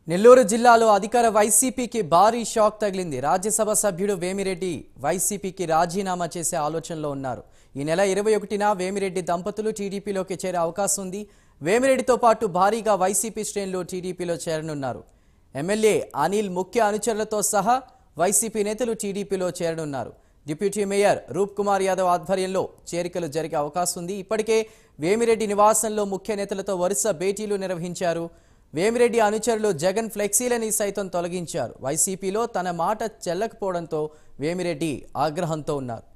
నెల్లూరు జిల్లాలో అధికార వైసీపీకి భారీ షాక్ తగిలింది రాజ్యసభ సభ్యుడు వేమిరెడ్డి వైసీపీకి రాజీనామా చేసే ఆలోచనలో ఉన్నారు ఈ నెల ఇరవై ఒకటిన వేమిరెడ్డి దంపతులు టీడీపీలోకి చేరే అవకాశం ఉంది వేమిరెడ్డితో పాటు భారీగా వైసీపీ శ్రేణులు టీడీపీలో చేరనున్నారు ఎమ్మెల్యే అనిల్ ముఖ్య అనుచరులతో సహా వైసీపీ నేతలు టీడీపీలో చేరనున్నారు డిప్యూటీ మేయర్ రూప్ కుమార్ యాదవ్ ఆధ్వర్యంలో చేరికలు జరిగే అవకాశం ఉంది ఇప్పటికే వేమిరెడ్డి నివాసంలో ముఖ్య నేతలతో వరుస భేటీలు నిర్వహించారు వేమిరెడ్డి అనుచరులు జగన్ ఫ్లెక్సీలని సైతం తొలగించారు వైసీపీలో తన మాట చెల్లకపోవడంతో వేమిరెడ్డి ఆగ్రహంతో ఉన్నారు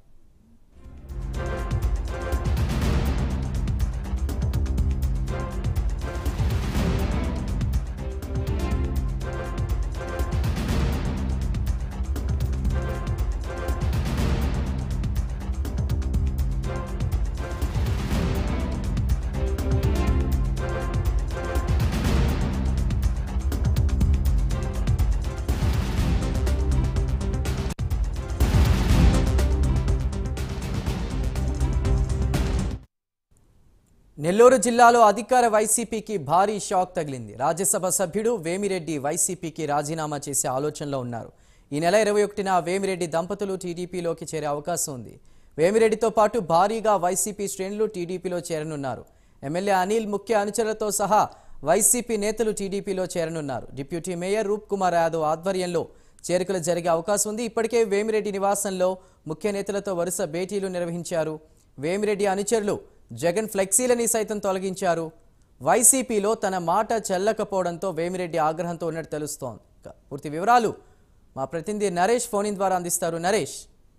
నెల్లూరు జిల్లాలో అధికార వైసీపీకి భారీ షాక్ తగిలింది రాజ్యసభ సభ్యుడు వేమిరెడ్డి వైసీపీకి రాజీనామా చేసే ఆలోచనలో ఉన్నారు ఈ నెల ఇరవై ఒకటిన వేమిరెడ్డి దంపతులు టీడీపీలోకి చేరే అవకాశం ఉంది వేమిరెడ్డితో పాటు భారీగా వైసీపీ శ్రేణులు టీడీపీలో చేరనున్నారు ఎమ్మెల్యే అనిల్ ముఖ్య అనుచరులతో సహా వైసీపీ నేతలు టీడీపీలో చేరనున్నారు డిప్యూటీ మేయర్ రూప్ కుమార్ యాదవ్ ఆధ్వర్యంలో చేరికలు జరిగే అవకాశం ఉంది ఇప్పటికే వేమిరెడ్డి నివాసంలో ముఖ్య నేతలతో వరుస భేటీలు నిర్వహించారు వేమిరెడ్డి అనుచరులు జగన్ ఫ్లెక్సీలని సైతం తొలగించారు వైసీపీలో తన మాట చెల్లకపోవడంతో వేమిరెడ్డి ఆగ్రహంతో ఉన్నట్టు తెలుస్తోంది ఇక పూర్తి వివరాలు మా ప్రతినిధి నరేష్ ఫోన్ ఇన్ ద్వారా అందిస్తారు నరేష్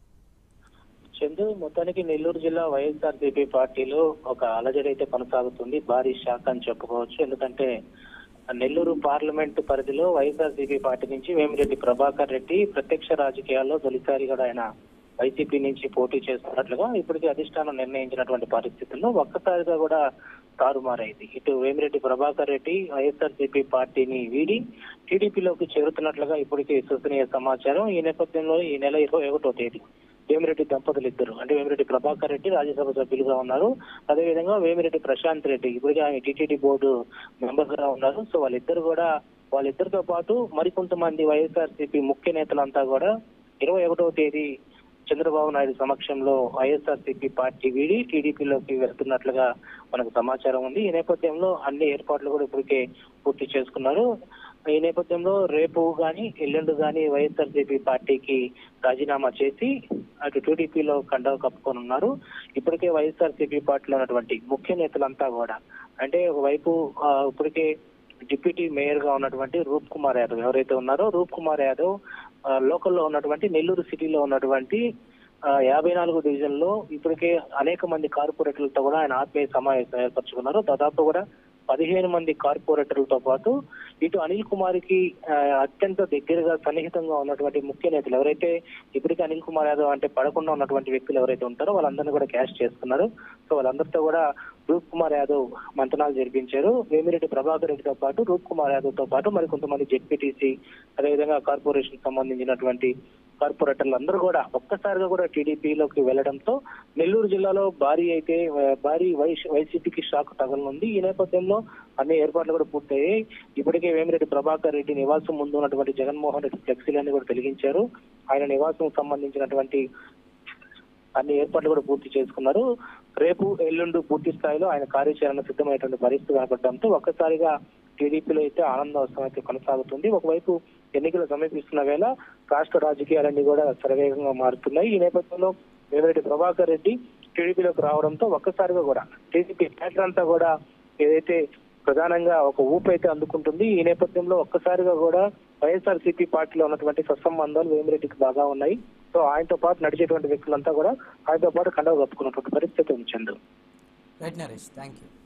చందు మొత్తానికి నెల్లూరు జిల్లా వైఎస్ఆర్సీపీ పార్టీలో ఒక అలజడి అయితే కొనసాగుతుంది భారీ షాక్ అని చెప్పుకోవచ్చు ఎందుకంటే నెల్లూరు పార్లమెంటు పరిధిలో వైఎస్ఆర్సీపీ పార్టీ నుంచి వేమిరెడ్డి ప్రభాకర్ రెడ్డి ప్రత్యక్ష రాజకీయాల్లో తొలిసారిగా ఆయన వైసీపీ నుంచి పోటీ చేస్తున్నట్లుగా ఇప్పటికీ అధిష్టానం నిర్ణయించినటువంటి పరిస్థితుల్లో ఒక్కసారిగా కూడా తారుమారైంది ఇటు వేమిరెడ్డి ప్రభాకర్ రెడ్డి వైఎస్ఆర్సీపీ పార్టీని వీడి టీడీపీలోకి చేరుతున్నట్లుగా ఇప్పటికీ విశ్వసనీయ సమాచారం ఈ నేపథ్యంలో ఈ నెల ఇరవై ఒకటో తేదీ వేమిరెడ్డి దంపతులు ఇద్దరు అంటే వేమిరెడ్డి ప్రభాకర్ రెడ్డి రాజ్యసభ సభ్యులుగా ఉన్నారు అదేవిధంగా వేమిరెడ్డి ప్రశాంత్ రెడ్డి ఇప్పటికే ఆయన టీటీడీ బోర్డు మెంబర్ గా ఉన్నారు సో వాళ్ళిద్దరు కూడా వాళ్ళిద్దరితో పాటు మరికొంతమంది వైఎస్ఆర్సీపీ ముఖ్య నేతలంతా కూడా ఇరవై ఒకటవ తేదీ చంద్రబాబు నాయుడు సమక్షంలో వైఎస్ఆర్సీపీ పార్టీ వీడి టీడీపీలోకి వెళ్తున్నట్లుగా మనకు సమాచారం ఉంది ఈ నేపథ్యంలో అన్ని ఏర్పాట్లు కూడా ఇప్పటికే పూర్తి చేసుకున్నారు ఈ నేపథ్యంలో రేపు గాని ఎల్లుండి గాని వైఎస్ఆర్సీపీ పార్టీకి రాజీనామా చేసి అటు టీడీపీలో కండవ కప్పుకొని ఉన్నారు ఇప్పటికే వైఎస్ఆర్సీపీ పార్టీలో ఉన్నటువంటి ముఖ్య నేతలంతా కూడా అంటే ఒకవైపు ఆ, ఇప్పటికే డిప్యూటీ మేయర్ గా ఉన్నటువంటి రూప్ కుమార్ యాదవ్ ఎవరైతే ఉన్నారో రూప్ కుమార్ యాదవ్ ఆ, లోకల్లో ఉన్నటువంటి నెల్లూరు సిటీలో ఉన్నటువంటి ఆ, యాభై నాలుగు డివిజన్ లో ఇప్పటికే అనేక మంది కార్పొరేటర్లతో కూడా ఆయన ఆత్మీయ సమావేశం ఏర్పరచుకున్నారు దాదాపు కూడా పదిహేను మంది కార్పొరేటర్లతో పాటు ఇటు అనిల్ కుమార్ కి ఆ, అత్యంత దగ్గరగా సన్నిహితంగా ఉన్నటువంటి ముఖ్య నేతలు ఎవరైతే ఇప్పటికీ అనిల్ కుమార్ యాదవ్ అంటే పడకుండా ఉన్నటువంటి వ్యక్తులు ఎవరైతే ఉంటారో వాళ్ళందరినీ కూడా క్యాష్ చేసుకున్నారు సో వాళ్ళందరితో కూడా రూప్ కుమార్ యాదవ్ మంతనాలు జరిపించారు వేమిరెడ్డి ప్రభాకర్ రెడ్డితో పాటు రూప్ కుమార్ యాదవ్ తో పాటు మరి కొంతమంది జెడ్పీటీసీ అదేవిధంగా కార్పొరేషన్ సంబంధించినటువంటి కార్పొరేటర్లు అందరూ కూడా ఒక్కసారిగా కూడా టీడీపీలోకి వెళ్లడంతో నెల్లూరు జిల్లాలో భారీ అయితే ఆ, భారీ వైస్ వైసీపీకి షాక్ తగలనుంది ఈ నేపథ్యంలో అన్ని ఏర్పాట్లు కూడా పూర్తయ్యాయి ఇప్పటికే వేమిరెడ్డి ప్రభాకర్ రెడ్డి నివాసం ముందు ఉన్నటువంటి జగన్మోహన్ రెడ్డి ఫ్లెక్సీలన్నీ కూడా తొలగించారు ఆయన నివాసం సంబంధించినటువంటి అన్ని ఏర్పాట్లు కూడా పూర్తి చేసుకున్నారు రేపు ఎల్లుండి పూర్తి స్థాయిలో ఆయన కార్యాచరణ సిద్ధమైనటువంటి పరిస్థితి కనపడడంతో ఒక్కసారిగా టీడీపీలో అయితే ఆనందోత్సవం అయితే కొనసాగుతుంది ఒకవైపు ఎన్నికలు సమీపిస్తున్న వేళ రాష్ట్ర రాజకీయాలన్నీ కూడా శరవేగంగా మారుతున్నాయి ఈ నేపథ్యంలో వేమిరెడ్డి ప్రభాకర్ రెడ్డి టీడీపీలోకి రావడంతో ఒక్కసారిగా కూడా టీడీపీ క్యాడర్ అంతా కూడా ఏదైతే ప్రధానంగా ఒక ఊపు అయితే అందుకుంటుంది ఈ నేపథ్యంలో ఒక్కసారిగా కూడా వైఎస్ఆర్సీపీ పార్టీలో ఉన్నటువంటి సత్సంబంధాలు వేమిరెడ్డికి బాగా ఉన్నాయి సో ఆయనతో పాటు నడిచేటువంటి వ్యక్తులంతా కూడా ఆయనతో పాటు కండవ కప్పుకున్నటువంటి పరిస్థితి ఉంది Chandu right Naresh thank you